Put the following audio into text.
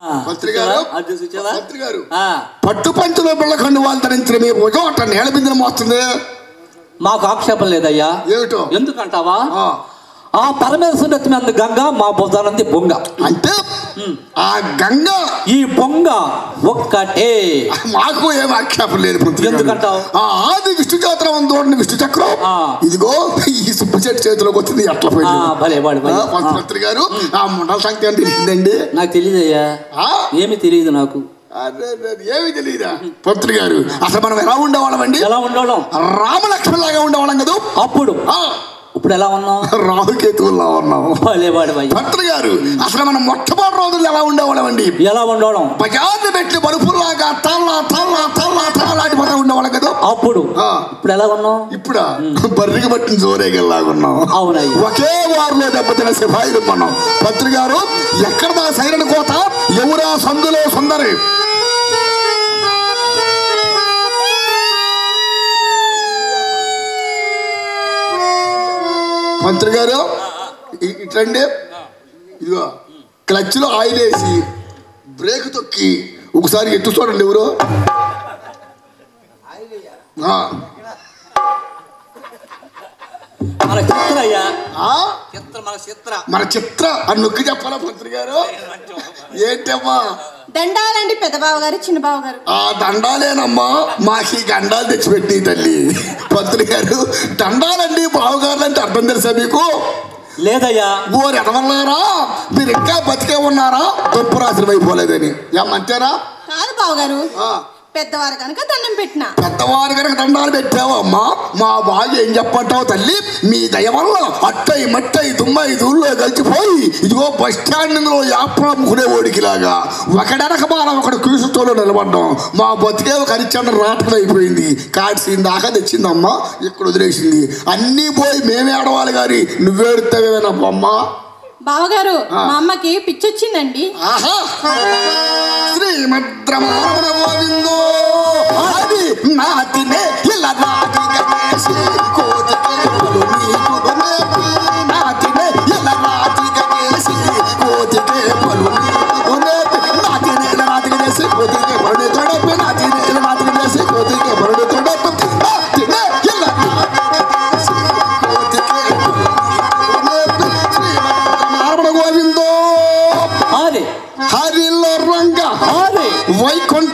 మంత్రి గారు అది చూసావా మంత్రి గారు ఆ, పట్టు పంచులో బిళ్ళ కండు వాళ్ళు ధరించిన మీ భుజం అట్ట నేల బిందెలు మోస్తుంది మాకు ఆక్షేపం లేదయ్యా ఏమిటో ఎందుకంటావా ఆ, ఆ పరమేశ్వరుని ఎత్తిన గంగ మా బుధానంది బొంగ అంటే ఆ గంగ ఈ బొంగ ఒక్కటే మాకు ఏం ఆక్షేపం లేదు మంత్రి గారు. ఎందుకంటావ్? ఆ ఆది విష్ణు జాతర దూడని విష్ణు చక్రం ఆ. ఇదిగో ఈ సుబ్బ చెట్టు చేతిలోకి వచ్చింది ఎట్లా ఆ, పోయింది భలే వాడు భలే. ఆ, మంత్రి- మంత్రి గారు ఆ ముండల సంఖ్య అంటే తెలిసిందండి నాకు తెలియదయ్యా ఆ? ఏమీ తెలియదు నాకు అదే, అదే, ఏమీ తెలియదా మంత్రి గారు అసలు మనం ఎలా ఉండేవాళ్ళం అండి ఎలా ఉండడం రామలక్ష్మణ్ లాగా ఉండేవాళ్ళం కదా అప్పుడు ఆ, ఇప్పుడు ఎలా ఉన్నాం రాహుకేతువుల్లా ఉన్నాం భలే వాడు భలే. మంత్రి గారు అసలు మనం మొట్టమొదటి రోజులు ఎలా ఉండేవాళ్ళం అండి ఎలా ఉండడం బజార్ని పెట్టి బరుపుల్లాగా తల్లా తల్లా తల్లా తల్లాటి పోతా ఉండేవాళ్ళం కదా అప్పుడు ఆ. ఇప్పుడు ఎలా ఉన్నాం ఇప్పుడా బర్రికి పట్టిన జోరేగల్లాగున్నాం అవునయ్య. ఒకే వారిలో దెబ్బతిన సిపాయిలు మనం పత్రి గారు ఎక్కడదా సైరన్ కోత ఎవరా సందులో సుందరి మంత్రి గారు ఇ- ఇట్రండి ఇదిగో క్లచ్ లో ఆయిల్ వేసి బ్రేక్ తొక్కి ఒకసారి ఎత్తు చూడండి ఎవరు ఆ. మన చిత్ర అయ్యా ఆ? చిత్ర మన చిత్ర మన చిత్ర అని నొక్కి చెప్పాలా మంత్రి గారు ఏంటమ్మా దండాలండి పెద్దబావ గారు చిన్నబావ గారు ఆ దండాలేనమ్మా మాకు ఈ గండాలు తెచ్చిపెట్టి తల్లి పంతులు గారు దండాలండి బావగారులు అంటే అర్థం తెలుసా మీకు లేదయ్యా ఓరు ఎదవన్నారా మీరు ఇంకా బతికే ఉన్నారా తప్పు రాసిన అయిపోలేదని ఏమంటారా కాదు బావగారు ఆ. పెద్దవారు కనుక దండం పెట్టిన పెద్దవారు కనుక దండాలు పెట్టావు అమ్మా మా బాగా ఏం చెప్పంటావు తల్లి మీ దయ వల్ల అట్టై మట్టై దుమ్మై దూళ్ళో కలిసిపోయి ఇదిగో బస్ స్టాండ్ లో యాప్ర అమ్ముకునే ఓడికిలాగా ఒకడనక బాల ఒకడు క్యూసుతోలో నిలబడ్డాం మా బతికే ఒక హరిచంద్ర రాటం అయిపోయింది కాడిసిన దాకా తెచ్చిందమ్మా ఇక్కడ వదిలేసింది అన్నీ పోయి మేమే ఆడవాలి గారి నువ్వేడుతావేనమ్మా బావగారు మా అమ్మకి పిచ్చొచ్చిందండి ఆహా శ్రీమద్రమణ గోవిందో అది నాతినే ఇలా నాటి గణేశి కోతికే పలు నీకు గుణేపి నాతినే ఇలా నాటి గణేశి కోతికే పలు నీకు గుణేపి నాతినే ఇలా నాటి గణేశి కోతికే పలు తొడపి నాతినే ఇలా నాటి గణేశి కోతికే పలు తొడపి నాతినే ఇలా నాటి గణేశి కోతికే పలు నీకు గుణేపి శ్రీమద్రమణ గోవిందో అదే హరిలో రంగ అదే వైకుంఠ